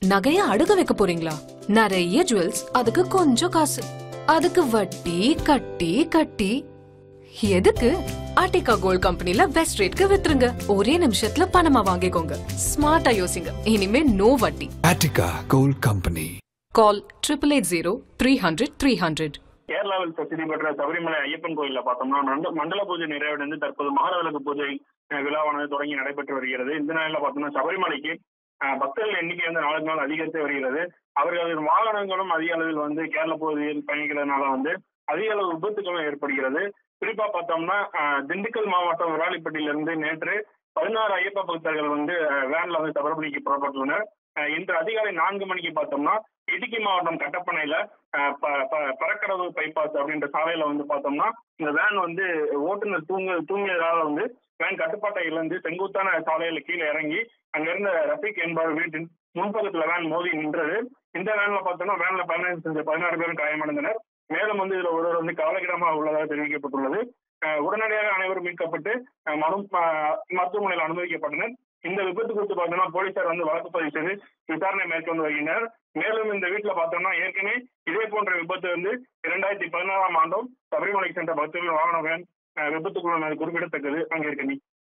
நகைய அடுக வைக்க போறீங்களா நிறைய ஜுவல்ஸ் அதுக்கு கொஞ்சம் காசு அதுக்கு வட்டி கட்டி கட்டி எதுக்கு ஆர்டிகா கோல்ட் கம்பெனில பெஸ்ட் ரேட்க்கு வித்துருங்க ஒரே நிமிஷத்துல பணமா வாங்கிக்கோங்க ஸ்மார்ட்டா யோசிங்க இனிமே நோ வட்டி Attica Gold Company. Call triple eight zero three hundred three hundred கேரளாவில் பிரசித்தி பெற்ற சபரிமலை ஐயப்பன் கோயில்ல பார்த்தோம்னா மண்ட- மண்டல பூஜை நிறைவடைந்து தற்போது மகரவிளக்கு பூஜை அஹ், விழாவானது தொடங்கி நடைபெற்று வருகிறது இந்த நாளில் பார்த்தோம்னா சபரிமலைக்கு அஹ், பக்தர்கள் எண்ணிக்கை வந்து நாளுக்கு நாள் அதிகரித்து வருகிறது அவர்களின் வாகனங்களும் அதிக அளவில் வந்து கேரள பகுதியில் பயணிக்கிறதுனால வந்து அதிக அளவு விபத்துகளும் ஏற்படுகிறது குறிப்பா பார்த்தோம்னா அஹ், திண்டுக்கல் மாவட்டம் விராலிப்பட்டியிலிருந்து நேற்று பதினாறு ஐயப்ப பக்தர்கள் வந்து அஹ், வேன்ல வந்து சபரிமலைக்கு புறப்பட்டுள்ளனர் அஹ், இன்று அதிகாலை நான்கு மணிக்கு பார்த்தோம்னா இடுக்கி மாவட்டம் கட்டப்பனையில அஹ், ப- ப- பரக்கடவு பைபாஸ் அப்படின்ற சாலையில வந்து பார்த்தோம்னா இந்த வேன் வந்து ஓட்டுநர் தூங்க தூங்கியதால வந்து வேன் கட்டுப்பாட்டை இழந்து செங்குத்தான சாலையில கீழே இறங்கி அங்க இருந்த ரஃபிக் என்பவர் வீட்டின் முன்பக்கத்துல வேன் மோதி நின்றது இந்த வேன்ல பார்த்தோம்னா வேன்ல பயணம் செஞ்ச பதினாறு பேரும் காயமடைந்தனர் மேலும் வந்து இதுல ஒருவர் வந்து கவலைக்கிடமாக உள்ளதாக தெரிவிக்கப்பட்டுள்ளது அஹ், உடனடியாக அனைவரும் மீட்கப்பட்டு அஹ், மனு அஹ், மருத்துவமனையில் அனுமதிக்கப்பட்டனர் இந்த விபத்து குறித்து பார்த்தோம்னா போலீசார் வந்து வழக்கு பதிவு செய்து விசாரணை மேற்கொண்டு வருகின்றனர் மேலும் இந்த வீட்டுல பார்த்தோம்னா ஏற்கனவே இதே போன்ற விபத்து வந்து இரண்டாயிரத்தி பதினாறாம் ஆண்டும் சபரிமலைக்கு சென்ற பக்தர்கள் வாகன வேன் அஹ், விபத்துக்குள்ளானது குறிப்பிடத்தக்கது அங்கே இருக்கு நீ